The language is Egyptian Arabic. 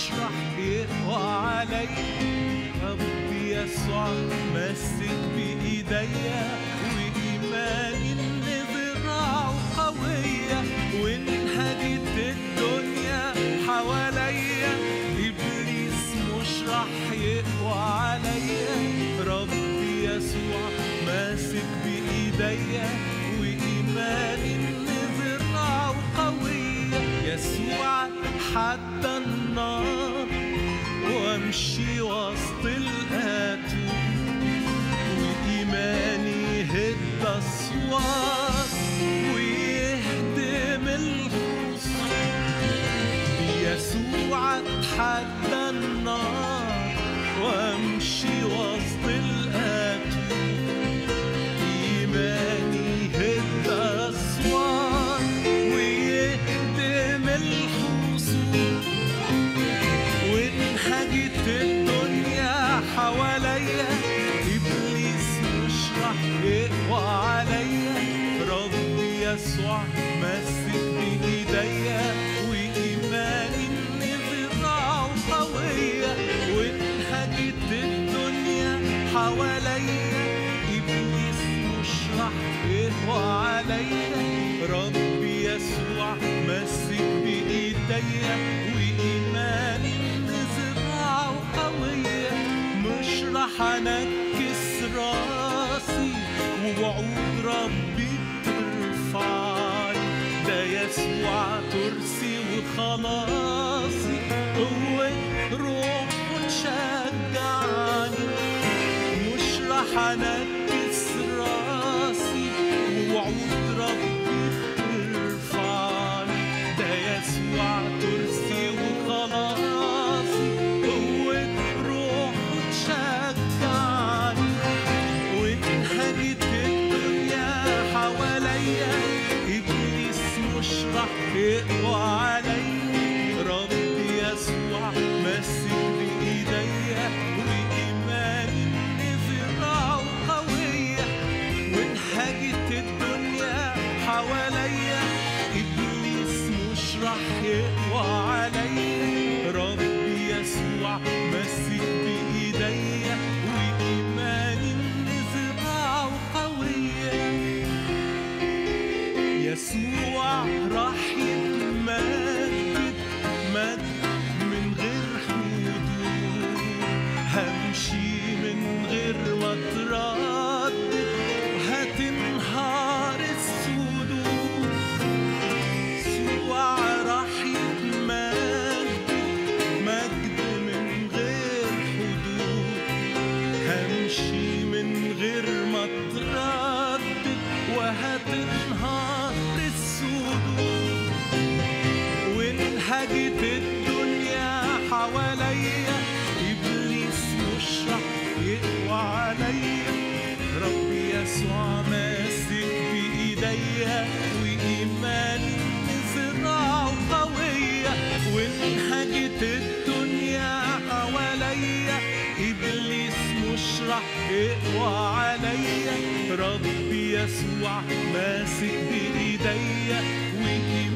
راح يقوى علي ربي يسوع ماسك بإيديا وإيماني إن ذراعه قوية وإن هدت الدنيا حواليا إبليس مش راح يقوى عليا ربي يسوع ماسك بإيديا وإيماني إن ذراعه قوية يسوع حتى النار وامشي وسط الآتون وإيماني يهد أسوار ويهدم الحصون يسوع اتحدى النار وامشي وسط الآتون إيماني يهد أسوار ويهدم الحصون وانهجت الدنيا حواليا ابليس مش راح يقوى عليا ربي يسوع ماسك بايديا وايماني ان ذراعه قويه وانهجت الدنيا حواليا ابليس مش راح يقوى عليا ربي يسوع ماسك بايديا وايماني ان ذراعه قويه مش راح انكس راسي ووعود ربي بترفعني ده يسوع ترسي وخلاصي قوة روح وتشجعني مش راح انكس راسي ووعود ربي بترفعني ده يسوع ترسي وخلاصي قوة روح وتشجعني وانهجت الدنيا حواليا ابليس مش راح يقوى عليا ربي يسوع ماسك بايديا وايماني ان ذراعه قويه وانهجت الدنيا حواليا ابليس مش راح يقوى عليا ربي يسوع ماسك بايديا وايماني ان ذراعه قويه يسوع راح يتمجد مجد من غير حدود همشي من غير ما اتردد وهتنهار السدود يسوع راح يتمجد مجد من غير حدود همشي من غير ما اتردد وهتنهار السدود وانهجت الدنيا حواليا ابليس مش راح يقوى عليا ربي يسوع ماسك بايديا وايماني ان ذراعه قويه وانهجت الدنيا حواليا ابليس مش راح يقوى عليا ربي يسوع ماسك بايديا وايماني